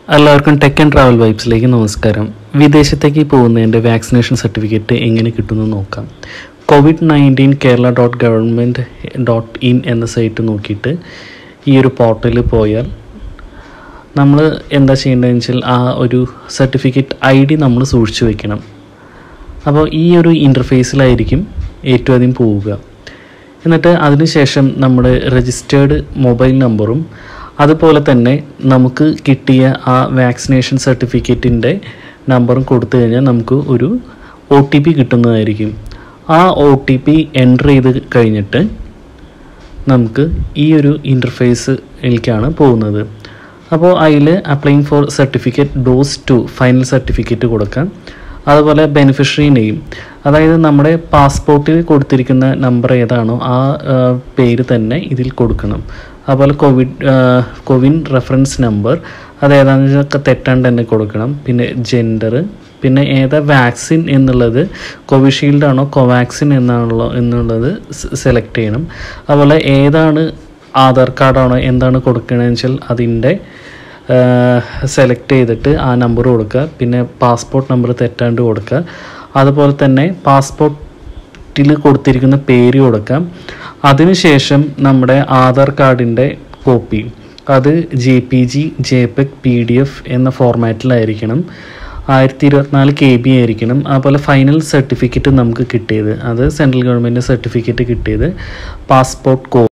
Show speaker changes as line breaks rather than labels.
എല്ലാവർക്കും tech and travel വൈബ്സിലേക്ക് നമസ്കാരം വിദേശത്തേക്ക് പോകുന്നതിൻ്റെ വാക്സിനേഷൻ സർട്ടിഫിക്കറ്റ് എങ്ങനെ കിട്ടുമെന്ന് നോക്കാം Covid nineteen Kerala dot government dot in എന്ന സൈറ്റ് നോക്കിയിട്ട് ഈ ഒരു പോർട്ടലിൽ പോയാൽ നമ്മൾ എന്താ ചെയ്യേണ്ടതെന്ന് വെച്ചാൽ ആ ഒരു സർട്ടിഫിക്കറ്റ് ഐ ഡി നമ്മൾ സൂക്ഷിച്ചു വെക്കണം അപ്പോൾ ഈ ഒരു ഇൻ്റർഫേസിലായിരിക്കും ഏറ്റവും ആദ്യം പോവുക എന്നിട്ട് അതിനുശേഷം നമ്മുടെ രജിസ്റ്റേർഡ് മൊബൈൽ നമ്പറും അതുപോലെ തന്നെ നമുക്ക് കിട്ടിയ ആ വാക്സിനേഷൻ സർട്ടിഫിക്കറ്റിൻ്റെ നമ്പറും കൊടുത്തു കഴിഞ്ഞാൽ നമുക്ക് ഒരു ഒ ടി പി കിട്ടുന്നതായിരിക്കും ആ ഒ ടി പി എൻ്റർ ചെയ്ത് കഴിഞ്ഞിട്ട് നമുക്ക് ഈ ഒരു ഇൻ്റർഫേസിലേക്കാണ് പോകുന്നത് അപ്പോൾ അതിൽ applying for certificate dose two final certificate കൊടുക്കാം അതുപോലെ ബെനിഫിഷ്യറി നെയിം അതായത് നമ്മുടെ പാസ്പോർട്ടിൽ കൊടുത്തിരിക്കുന്ന നമ്പർ ഏതാണോ ആ ആ, പേര് തന്നെ ഇതിൽ കൊടുക്കണം അതുപോലെ കോവിഡ് കോവിൻ റെഫറൻസ് നമ്പർ അത് ഏതാണെന്ന് വെച്ചാൽ തെറ്റാണ്ട് തന്നെ കൊടുക്കണം പിന്നെ ജെൻഡർ പിന്നെ ഏതാ വാക്സിൻ എന്നുള്ളത് കോവിഷീൽഡ് ആണോ കോവാക്സിൻ എന്നാണല്ലോ എന്നുള്ളത് സെലക്ട് ചെയ്യണം അതുപോലെ ഏതാണ് ആധാർ കാർഡാണോ എന്താണ് കൊടുക്കണമെന്ന് വെച്ചാൽ അതിൻ്റെ സെലക്ട് ചെയ്തിട്ട് ആ നമ്പർ കൊടുക്കുക പിന്നെ പാസ്പോർട്ട് നമ്പർ തെറ്റാണ്ട് കൊടുക്കുക അതുപോലെ തന്നെ പാസ്പോർട്ടിൽ കൊടുത്തിരിക്കുന്ന പേര് കൊടുക്കാം അതിനുശേഷം നമ്മുടെ ആധാർ കാർഡിൻ്റെ കോപ്പി അത് J P G JPEG P D F എന്ന ഫോർമാറ്റിലായിരിക്കണം ആയിരത്തി ഇരുപത്തിനാല് കെ ബി ആയിരിക്കണം അതുപോലെ ഫൈനൽ സർട്ടിഫിക്കറ്റ് നമുക്ക് കിട്ടിയത് അത് സെൻട്രൽ ഗവൺമെൻറ് സർട്ടിഫിക്കറ്റ് കിട്ടിയത് പാസ്പോർട്ട് കോ